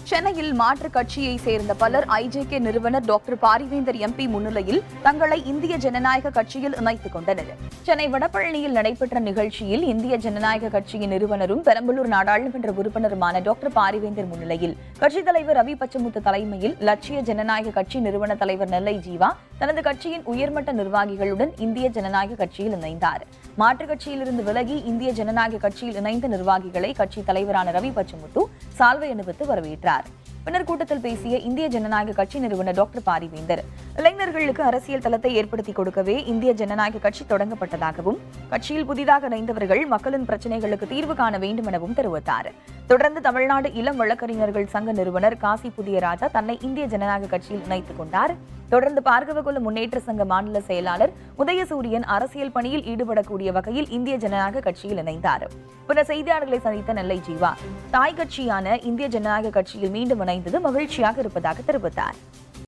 சென்னையில் மாற்றுக் கட்சியை சேர்ந்த பலர் ஐஜேகே நிறுவனர் டாக்டர் பாரிவேந்தர் எம்பி முன்னிலையில் தங்களை இந்திய ஜனநாயக கட்சியில் இணைத்துக் கொண்டனர் சென்னை வடபழனியில் நடைபெற்ற நிகழ்ச்சியில் இந்திய ஜனநாயக கட்சியின் நிறுவனரும் பெரம்பலூர் நாடாளுமன்ற உறுப்பினருமான டாக்டர் பாரிவேந்தர் முன்னிலையில் கட்சித் தலைவர் ரவி பச்சமுத்து தலைமையில் லட்சிய ஜனநாயக கட்சி நிறுவன தலைவர் நெல்லை ஜீவா தனது கட்சியின் உயர்மட்ட நிர்வாகிகளுடன் இந்திய ஜனநாயக கட்சியில் இணைந்தார் மாற்றுக் கட்சியிலிருந்து விலகி இந்திய ஜனநாயக கட்சியில் இணைந்த நிர்வாகிகளை கட்சி தலைவரான ரவி பச்சமுத்து சால்வை அணிவித்து வரவேற்றார் பின்னர் கூட்டத்தில் பேசிய இந்திய ஜனநாயக கட்சி நிறுவனர் டாக்டர் பாரிவேந்தர் இளைஞர்களுக்கு அரசியல் தளத்தை ஏற்படுத்தி கொடுக்கவே இந்திய ஜனநாயக கட்சி தொடங்கப்பட்டதாகவும் கட்சியில் புதிதாக இணைந்தவர்கள் மக்களின் பிரச்சனைகளுக்கு தீர்வு காண வேண்டும் எனவும் தெரிவித்தார் தொடர்ந்து தமிழ்நாடு இளம் வழக்கறிஞர்கள் சங்க நிறுவனர் காசி புதியராஜா தன்னை இந்திய ஜனநாயக கட்சியில் இணைத்துக் கொண்டார் தொடர்ந்து பார்கவகுல முன்னேற்ற சங்க மாநில செயலாளர் உதயசூரியன் அரசியல் பணியில் ஈடுபடக்கூடிய வகையில் இந்திய ஜனநாயக கட்சியில் இணைந்தார் பின்னர் செய்தியாளர்களை சந்தித்த நெல்லை ஜீவா தாய் கட்சியான இந்திய ஜனநாயக கட்சியில் மீண்டும் இணைந்தது மகிழ்ச்சியாக இருப்பதாக தெரிவித்தார்